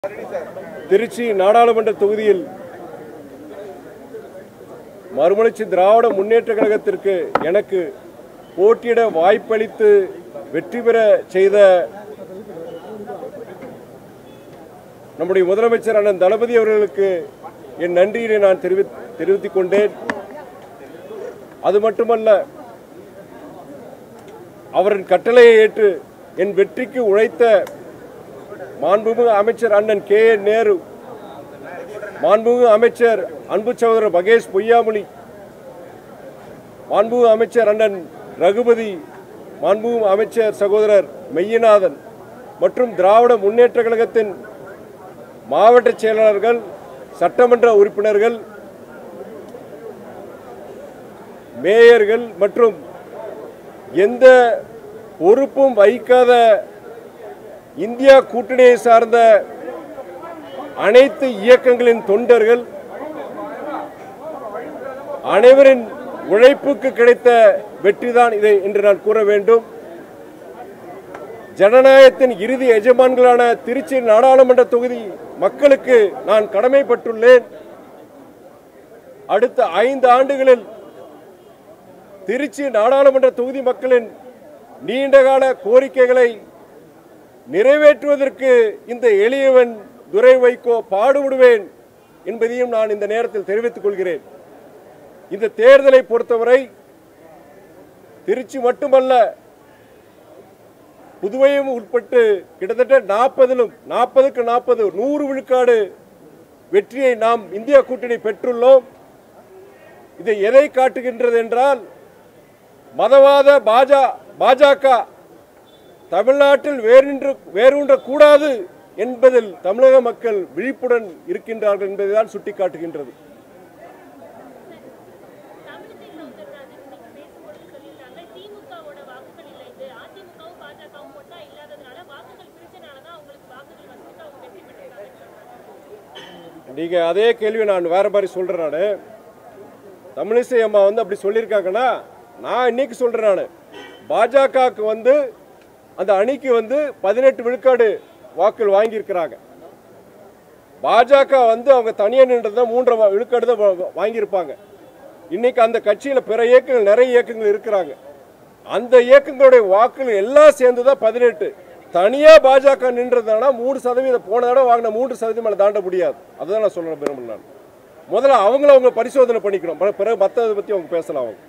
திருச்சி நாடாளுமன்ற தொகுதியில் மறுமலர்ச்சி திராவிட முன்னேற்ற கழகத்திற்கு எனக்கு போட்டியிட வாய்ப்பளித்து வெற்றி பெற செய்த நம்முடைய முதலமைச்சர் அண்ணன் தளபதி அவர்களுக்கு என் நன்றியினை நான் தெரிவி தெரிவித்துக் கொண்டேன் அது மட்டுமல்ல அவரின் கட்டளையை ஏற்று என் வெற்றிக்கு உழைத்த மாண்புமிகு அமைச்சர் அண்ணன் கே என் நேரு மாண்புமிகு அமைச்சர் அன்பு சகோதரர் மகேஷ் பொய்யாமொழி மாண்புமிகு அமைச்சர் அண்ணன் ரகுபதி மாண்புமிகு அமைச்சர் சகோதரர் மெய்யநாதன் மற்றும் திராவிட முன்னேற்ற கழகத்தின் மாவட்ட செயலாளர்கள் சட்டமன்ற உறுப்பினர்கள் மேயர்கள் மற்றும் எந்த பொறுப்பும் வகிக்காத இந்தியா கூட்டணியை சார்ந்த அனைத்து இயக்கங்களின் தொண்டர்கள் அனைவரின் உழைப்புக்கு கிடைத்த வெற்றிதான் இதை என்று நான் கூற வேண்டும் ஜனநாயகத்தின் இறுதி எஜமான்களான திருச்சி நாடாளுமன்ற தொகுதி மக்களுக்கு நான் கடமைப்பட்டுள்ளேன் அடுத்த ஐந்து ஆண்டுகளில் திருச்சி நாடாளுமன்ற தொகுதி மக்களின் நீண்டகால கோரிக்கைகளை நிறைவேற்றுவதற்கு இந்த எளியவன் துரை வைகோ பாடுபடுவேன் என்பதையும் நான் இந்த நேரத்தில் தெரிவித்துக் கொள்கிறேன் இந்த தேர்தலை பொறுத்தவரை திருச்சி மட்டுமல்ல புதுவையும் உட்பட்டு கிட்டத்தட்ட நாற்பதிலும் நாற்பதுக்கு நாற்பது நூறு விழுக்காடு வெற்றியை நாம் இந்தியா கூட்டணி பெற்றுள்ளோம் இது எதை காட்டுகின்றது என்றால் மதவாத பாஜ பாஜக தமிழ்நாட்டில் வேறின்று வேரூன்ற கூடாது என்பதில் தமிழக மக்கள் விழிப்புடன் இருக்கின்றார்கள் என்பதைதான் சுட்டிக்காட்டுகின்றது தமிழிசை சவுந்தரராஜன் இன்னைக்கு பேசும்போது சொல்லியிருக்காங்க திமுகவோட வாக்குகள் இல்லை இது அதிமுகவும் பாஜகவும் ஒன்றா இல்லாததுனால வாக்குகள் பிரிச்சனால தான் அவங்களுக்கு வாக்குகள் வந்துட்டு அவங்க வெற்றி பெற்றிருக்காங்க நீங்க அதே கேள்வி நான் வேற மாதிரி சொல்றேன் நானு தமிழிசை அம்மா வந்து அப்படி சொல்லியிருக்காங்கன்னா நான் இன்னைக்கு சொல்றேன் நான் பாஜகவுக்கு வந்து அந்த அணிக்கு வந்து பதினெட்டு விழுக்காடு வாக்குகள் வாங்கியிருக்கிறாங்க பாஜக வந்து அவங்க தனியாக நின்றது மூன்றரை வா- விழுக்காடு தான் வா- வா- வாங்கியிருப்பாங்க இன்னைக்கு அந்த கட்சியில் பிற இயக்கங்கள் நிறைய இயக்கங்கள் இருக்கிறாங்க அந்த இயக்கங்களுடைய வாக்குகள் எல்லாம் சேர்ந்து தான் பதினெட்டு தனியா பாஜக நின்றதுனா மூணு சதவீதம் போன தடவை வாங்கின மூன்று சதவீதம் மேல தாண்ட முடியாது அதுதான் நான் சொல்ல விரும்பல நான் முதல்ல அவங்கள அவங்க பரிசோதனை பண்ணிக்கணும் பிற- பிறகு மற்றதை பத்தி அவங்க பேசலாம் அவங்க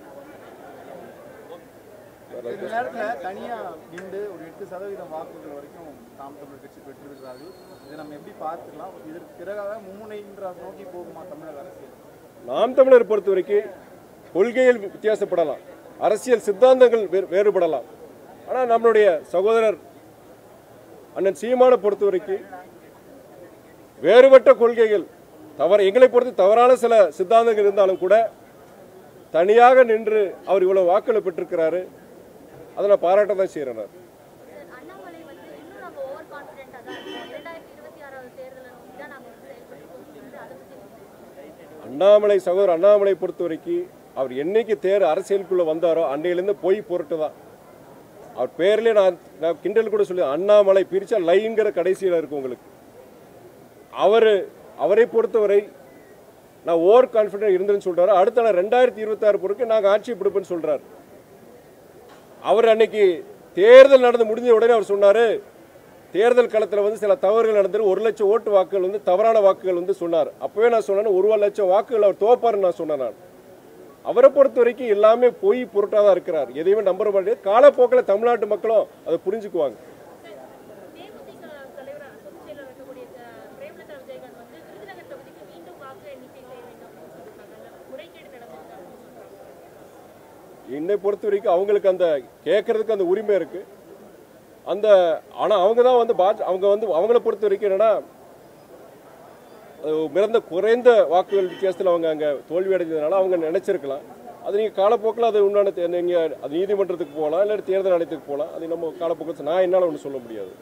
இந்த நேரத்தில் தனியாக நின்று ஒரு எட்டு சதவீதம் வாக்குகள் வரைக்கும் தாம் தமிழர் கட்சி பெற்றிருக்கிறார்கள் இதை நம்ம எப்படி பார்த்துக்கலாம் இதற்கு பிறகாக மும்முனைன்ற நோக்கி போகுமா தமிழக அரசியல் நாம் தமிழர் பொறுத்த வரைக்கும் கொள்கைகள் வித்தியாசப்படலாம் அரசியல் சித்தாந்தங்கள் வேறு- வேறுபடலாம் ஆனால் நம்மளுடைய சகோதரர் அண்ணன் சீமானை பொறுத்த வரைக்கும் வேறுபட்ட கொள்கைகள் தவறு எங்களை பொறுத்து தவறான சில சித்தாந்தங்கள் இருந்தாலும் கூட தனியாக நின்று அவர் இவ்வளவு வாக்களை பெற்றிருக்கிறாரு அதை நான் பாராட்ட தான் செய்கிறேன் நான். சார், அண்ணாமலை வந்து இன்னும் நாங்க ஓவர் கான்பிடென்ட்டா தான் இருக்கோம் இரண்டாயிரத்தி இருபத்தி ஆறாவது தேர்தலை நோக்கி தான் நாங்க வந்து செயல்பட்டு சொல்றாரு அதை பத்தி நீங்க அண்ணாமலை சகோதரர் அண்ணாமலை பொறுத்த வரைக்கும் அவர் என்னைக்கு தேர் அரசியலுக்குள்ள வந்தாரோ அன்னையிலேருந்து பொய் பொருட்டு தான் அவர் பேர்லேயே நான் நான் கிண்டல் கூட சொல்லி அண்ணாமலை பிரிச்சா லைங்கிற கடைசியில் இருக்கு உங்களுக்கு அவர் அவரை பொறுத்தவரை நான் ஓவர் கான்ஃபிடென்ட் இருந்தேன்னு சொல்றாரு அடுத்த நாள் ரெண்டாயிரத்தி இருபத்தாறு பொறுக்கு நாங்கள் ஆட்சி பிடிப்பேன்னு சொல்றாரு அவர் அன்னைக்கு தேர்தல் நடந்து முடிஞ்ச உடனே அவர் சொன்னாரு தேர்தல் களத்தில் வந்து சில தவறுகள் நடந்தது ஒரு லட்சம் ஓட்டு வாக்குகள் வந்து தவறான வாக்குகள் வந்து சொன்னார் அப்பவே நான் சொன்னேன் ஒரு லட்சம் வாக்குகள் அவர் தோப்பாருன்னு நான் சொன்னேன் நான் அவரை பொறுத்த வரைக்கும் எல்லாமே பொய் பொருட்டாக தான் இருக்கிறார் எதையுமே நம்புற மாட்டேங்குது காலப்போக்கில் தமிழ்நாட்டு மக்களும் அதை புரிஞ்சுக்குவாங்க தேமுதிக தலைவர் பொதுச் செயலர் இருக்கக்கூடிய அஹ், பிரேமலதா விஜயகாந்த் வந்து விருதுநகர் தொகுதிக்கு மீண்டும் வாக்கு எண்ணிக்கை செய்ய வேண்டும் அப்படின்னு சொல்லியிருக்காங்க அதுல முறைகேடு நடந்திருக்கு அப்படின்னு சொல்றாங்க என்னை பொறுத்த வரைக்கும் அவங்களுக்கு அந்த கேட்கறதுக்கு அந்த உரிமை இருக்கு அந்த ஆனா அவங்க தான் வந்து பாஜ அவங்க வந்து அவங்கள பொறுத்த வரைக்கும் என்னன்னா அது மிகுந்த குறைந்த வாக்குகள் வித்தியாசத்தில் அவங்க அங்கே தோல்வி அடைஞ்சதுனால அவங்க நினைச்சிருக்கலாம் அது நீங்கள் காலப்போக்கில் அது உண்டான தே- நீங்க அது நீதிமன்றத்துக்கு போகலாம் இல்லை தேர்தல் ஆணையத்துக்கு போகலாம் அது நம்ம காலப்போக்கில் நான் என்னால் ஒன்றும் சொல்ல முடியாது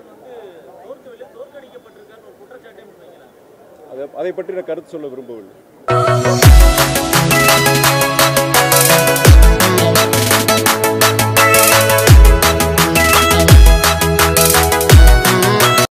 அதை அதை பற்றி நான் கருத்து சொல்ல விரும்பவில்லை